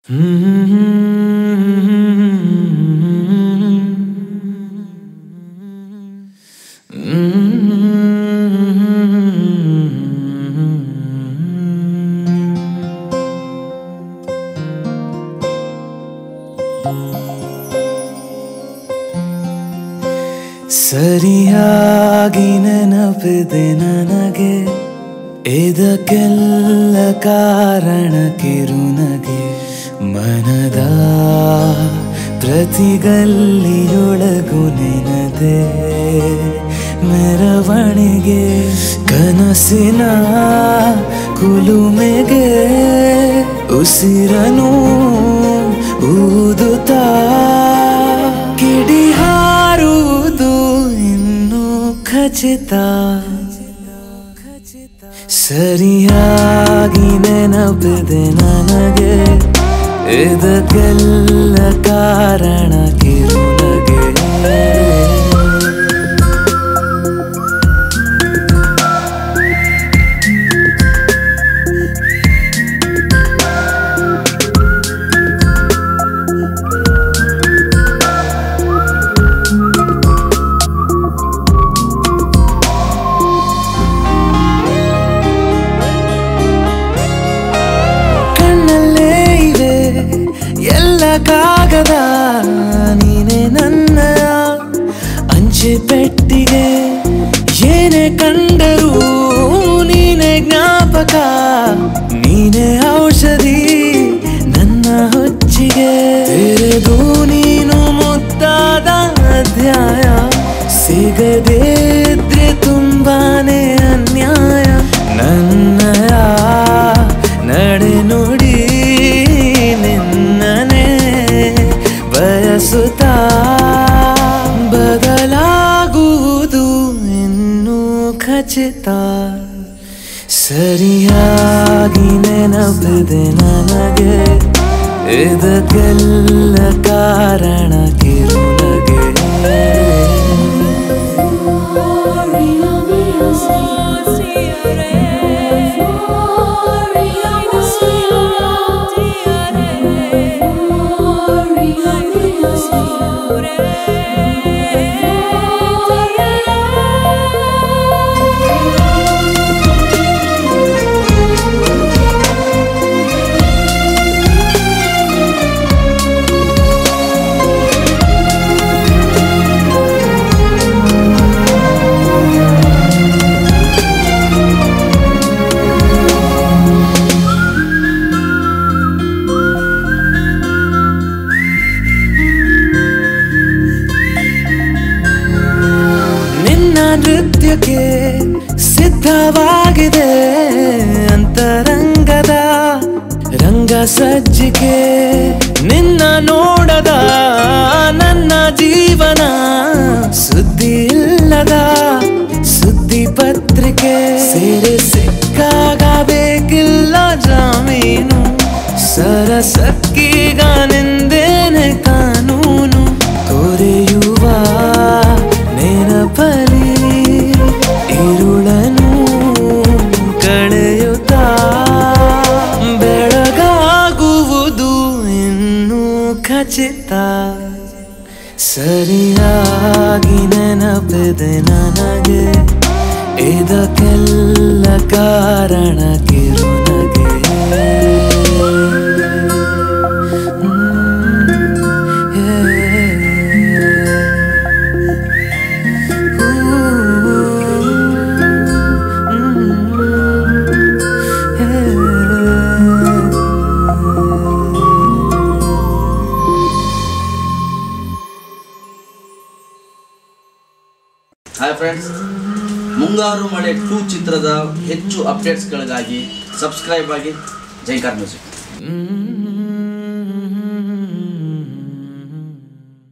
ಸರಿಯಾಗಿ ನೆನಪಿದೆ ನನಗೆ ಇದಕ್ಕೆಲ್ಲ ಕಾರಣ ಕಿರುನಗೆ ಮನದ ಪ್ರತಿಗಲ್ಲಿಯೊಳಗು ನೆನದೆ ಮೆರವಣಿಗೆ ಕನಸಿನ ಕುಲುಮೆಗೆ ಉಸಿರನು ಊದುತ್ತಾ ಕಿಡಿ ಹಾರುವುದು ಇನ್ನು ಖಚಿತ ಸರಿಯಾಗಿ ನೆನಪಿದೆ ನನಗೆ ಇದಕ್ಕೆಲ್ಲ ಕಾರಣ ಕಿರುನಗೆ ಕಣ್ಣಲ್ಲೇ ಇವೆ ಎಲ್ಲ ಕಾಗದ ನೀನೆ ನನ್ನ ಅಂಚೆ ಪೆಟ್ಟಿಗೆ ಏನೇ ಕಂಡರೂ ನೀನೆ ಜ್ಞಾಪಕ ನೀನೆ ಔಷಧಿ ನನ್ನ ಹೊಚ್ಚಿಗೆ ತೆರೆದು ನೀನು ಮುದ್ದಾದ ಅಧ್ಯಾಯ ಸಿಗದೇ ಇದ್ರೆ ತುಂಬಾನೇ ಅನ್ಯಾಯ ನನ್ನಯ ನಡೆ ನುಡಿ ನಿನ್ನನೆ ಬಯಸುತ್ತಾ ಬದಲಾಗುವುದು ಇನ್ನೂ ಖಚಿತ ಸರಿಯಾಗಿ ನೆನಪಿದೆ ನನಗೆ ಇದಕ್ಕೆಲ್ಲ ಕಾರಣ ಕಿರುನಗೆ ನಿನ್ನ ನೃತ್ಯಕ್ಕೆ ಸಿದ್ಧವಾಗಿದೆ ಅಂತರಂಗದ ರಂಗ ಸಜ್ಜಿಕೆ ನಿನ್ನ ನೋಡದ ನನ್ನ ಜೀವನ ಸುದ್ದಿ ಇಲ್ಲದ ಸುದ್ದಿ ಪತ್ರಿಕೆ ಸೇರೆ ಸಿಕ್ಕಾಗ ಬೇಕಿಲ್ಲ ಜಾಮೀನು ಸರಸಕ್ಕೀಗ ನಿಂದೇನೆ ಕಾನೂನು ತೊರೆಯುವ ನೆನಪಲಿ ಇರುಳನು ಕಳೆಯುತ್ತಾ ಬೆಳಗಾಗುವುದು ಇನ್ನೂ ಖಚಿತ ಸರಿಯಾಗಿ ನೆನಪಿದೆ ನನಗೆ ಇದಕ್ಕೆಲ್ಲ ಕಾರಣ ಕಿರುನಗೆ ಹಾಯ್ ಫ್ರೆಂಡ್ಸ್ ಮುಂಗಾರು ಮಳೆ ಟೂ ಚಿತ್ರದ ಹೆಚ್ಚು ಅಪ್ಡೇಟ್ಸ್ಗಳಿಗಾಗಿ ಸಬ್ಸ್ಕ್ರೈಬ್ ಆಗಿ ಜೈಕಾರ್ ಮ್ಯೂಸಿಕ್ Mm-hmm.